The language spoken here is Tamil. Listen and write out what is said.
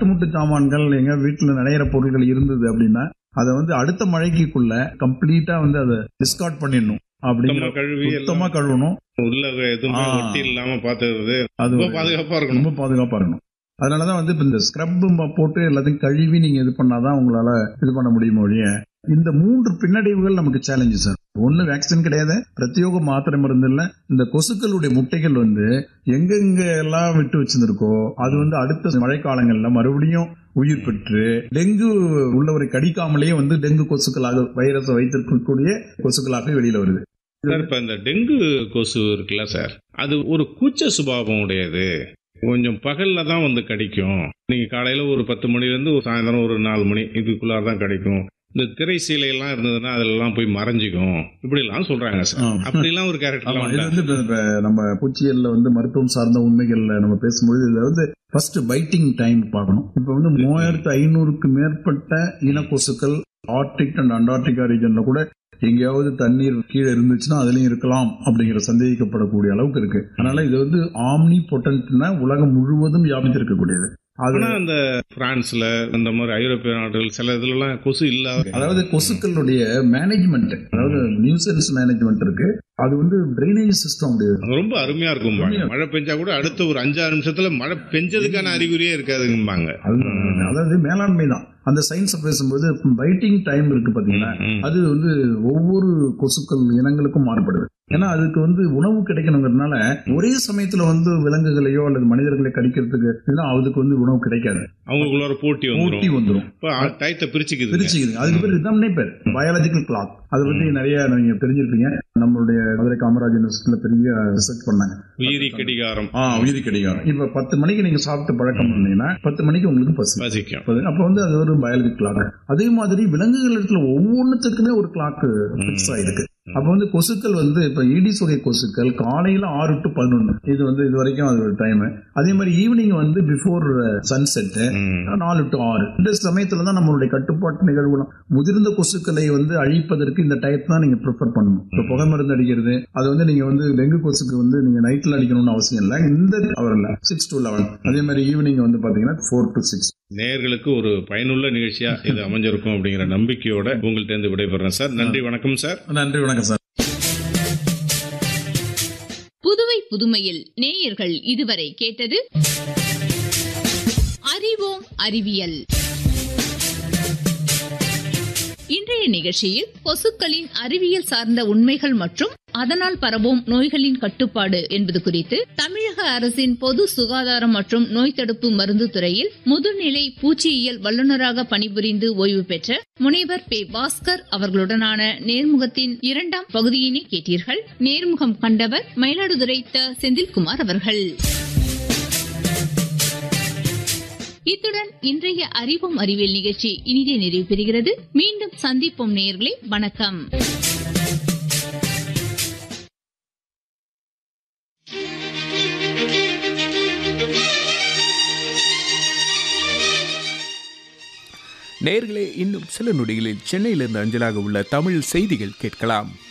கட்டுமுட்டு சாமான்கள் எங்க வீட்டுல நடையிற பொருட்கள் இருந்தது அப்படின்னா அதை வந்து அடுத்த மழைக்குள்ள கம்ப்ளீட்டா வந்து அதை டிஸ்கார்ட் பண்ணிடணும் அப்படிங்கிற சுத்தமா கழுவி சுத்தமா எல்லாம் கழுவணும் உள்ள எதுவுமே ஆ. ஒட்டி இல்லாம பாத்துக்கிறது அது ரொம்ப ஒரு- பாதுகாப்பா இருக்கணும் ரொம்ப பாதுகாப்பா இருக்கணும் அதனாலதான் வந்து இப்ப இந்த ஸ்க்ரப் போட்டு எல்லாத்தையும் கழுவி நீங்க இது பண்ணாதான் உங்களால இது பண்ண முடியும் ஒழிய இந்த மூன்று பின்னடைவுகள் நமக்கு சேலஞ்சு சார் ஒண்ணு வேக்சின் கிடையாது பிரத்யோக மாத்திரை மருந்து இல்ல இந்த கொசுக்களுடைய முட்டைகள் வந்து எங்கெங்க எல்லாம் விட்டு வச்சிருந்திருக்கோ அது வந்து அடுத்த மழைக்காலங்கள்ல மறுபடியும் உயிர் பெற்று டெங்கு உள்ளவரை கடிக்காமலேயே வந்து டெங்கு கொசுக்களாக வைரஸை வைத்திருக்கக்கூடிய கொசுக்களாக வெளியில வருது சார் இப்ப இந்த டெங்கு கொசு இருக்குல்ல சார் அது ஒரு கூச்ச சுபாவம் உடையது கொஞ்சம் பகல்ல தான் வந்து கடிக்கும் நீங்க காலையில ஒரு பத்து மணில இருந்து ஒரு சாயந்தரம் ஒரு நாலு மணி இதுக்குள்ளார தான் கடிக்கும் இந்த திரை சீலை எல்லாம் இருந்ததுன்னா அதெல்லாம் போய் மறைஞ்சிக்கும் இப்படி எல்லாம் சொல்றாங்க சார் ஆமா. அப்படிலாம் ஒரு ஆமா இது கேரக்டர் வந்து இப்ப- இப்ப நம்ம பூச்சியல்ல வந்து மருத்துவம் சார்ந்த உண்மைகள்ல நம்ம பேசும்போது இதுல வந்து ஃபர்ஸ்ட் பைட்டிங் டைம் பார்க்கணும் இப்ப வந்து மூவாயிரத்து ஐநூறுக்கு மேற்பட்ட இன கொசுக்கள் ஆர்டிக் அண்ட் அண்டார்டிகா ரீஜன்ல கூட எங்கேயாவது தண்ணீர் கீழே இருந்துச்சுன்னா அதுலயும் இருக்கலாம் அப்படிங்கிற சந்தேகிக்கப்படக்கூடிய அளவுக்கு இருக்கு அதனால இது வந்து ஆம்னி பொட்டன்ட்னா உலகம் முழுவதும் வியாபித்திருக்கக்கூடியது அது ஆனா அந்த பிரான்ஸ்ல இந்த மாதிரி ஐரோப்பிய நாடுகள் சில இதுல எல்லாம் கொசு இல்லாத அதாவது கொசுக்களுடைய மேனேஜ்மெண்ட் அதாவது நியூசன்ஸ் மேனேஜ்மெண்ட் இருக்கு அது வந்து ட்ரைனேஜ் சிஸ்டம் உடைய அது ரொம்ப அருமையா இருக்கும்பாங்க மழை பெஞ்சா கூட அடுத்த ஒரு அஞ்சாறு நிமிஷத்துல மழை பெஞ்சதுக்கான அறிகுறியே இருக்காதுங்கம்பாங்க அது அதாவது மேலாண்மை தான் அந்த சயின்ஸ் பேசும்போது பைட்டிங் டைம் இருக்கு பாத்தீங்களா ம், ம். அது வந்து ஒவ்வொரு கொசுக்கள் இனங்களுக்கும் மாறுபடுது ஏன்னா அதுக்கு வந்து உணவு கிடைக்கணுங்கிறதுனால ஒரே சமயத்துல வந்து விலங்குகளையோ அல்லது மனிதர்களை கடிக்கிறதுக்கு இல்லைன்னா அதுக்கு வந்து உணவு கிடைக்காது அவங்களுக்குள்ளார போட்டி ஊட்டி வந்துடும் வந்துடும் இப்ப டயத்தை பிரிச்சுக்குது பிரிச்சுக்குது அதுக்கு பேர் ரிதம்னே பேர் பயாலஜிக்கல் கிளாக் அதை பத்தி நிறைய நீங்க தெரிஞ்சிருப்பீங்க நம்மளுடைய மதுரை காமராஜ் யூனிவர்சிட்டியில பெரிய ரிசர்ச் பண்ணாங்க உயிரி கடிகாரம் ஆ உயிரி கடிகாரம் இப்ப பத்து மணிக்கு நீங்க சாப்பிட்டு பழக்கம் பண்ணீங்கன்னா பத்து மணிக்கு உங்களுக்கு பசி வசிக்கும் அப்ப- அப்ப வந்து அது ஒரு பயாலஜி கிளாக் அதே மாதிரி விலங்குகள் இடத்துல ஒவ்வொன்றுத்துக்குமே ஒரு கிளாக் ஃபிக்ஸ் ஆயிருக்கு அப்ப வந்து கொசுக்கள் வந்து இப்ப ஈடிஸ் வகை கொசுக்கள் காலையில ஆறு டு பதினொன்னு இது வந்து இது வரைக்கும் அது ஒரு டைம் அதே மாதிரி ஈவினிங் வந்து பிஃபோர் சன்செட் ம். நாலு டு ஆறு இந்த சமயத்துல தான் நம்மளுடைய கட்டுப்பாட்டு நிகழ்வுகளும் முதிர்ந்த கொசுக்களை வந்து அழிப்பதற்கு இந்த டயத்தை தான் நீங்க ப்ரிஃபர் பண்ணணும் இப்போ புகை மருந்து அடிக்கிறது அது வந்து நீங்க வந்து டெங்கு கொசுக்கு வந்து நீங்க நைட்ல அடிக்கணும்னு அவசியம் இல்லை இந்த அவர்ல சிக்ஸ் டு லெவன் அதே மாதிரி ஈவினிங் வந்து பாத்தீங்கன்னா ஃபோர் டு சிக்ஸ் நேயர்களுக்கு ஒரு பயனுள்ள நிகழ்ச்சியா இது அமைஞ்சிருக்கும் அப்படிங்கிற நம்பிக்கையோட உங்கள்ட்ட இருந்து விடைபெறேன் சார் நன்றி வணக்கம் சார் நன்றி வணக்கம் சார் புதுவை புதுமையில் நேயர்கள் இதுவரை கேட்டது அறிவோம் அறிவியல் இன்றைய நிகழ்ச்சியில் கொசுக்களின் அறிவியல் சார்ந்த உண்மைகள் மற்றும் அதனால் பரவும் நோய்களின் கட்டுப்பாடு என்பது குறித்து தமிழக அரசின் பொது சுகாதாரம் மற்றும் நோய் தடுப்பு மருந்து துறையில் முதுநிலை பூச்சியியல் வல்லுநராக பணிபுரிந்து ஓய்வு பெற்ற முனைவர் பே பாஸ்கர் அவர்களுடனான நேர்முகத்தின் இரண்டாம் பகுதியினை கேட்டீர்கள் நேர்முகம் கண்டவர் மயிலாடுதுறை த செந்தில்குமார் அவர்கள் இத்துடன் இன்றைய அறிவோம் அறிவியல் நிகழ்ச்சி இனிதே நிறைவு பெறுகிறது மீண்டும் சந்திப்போம் நேயர்களே வணக்கம் நேர்களே இன்னும் சில நொடிகளில் சென்னையிலிருந்து அஞ்சலாக உள்ள தமிழ் செய்திகள் கேட்கலாம்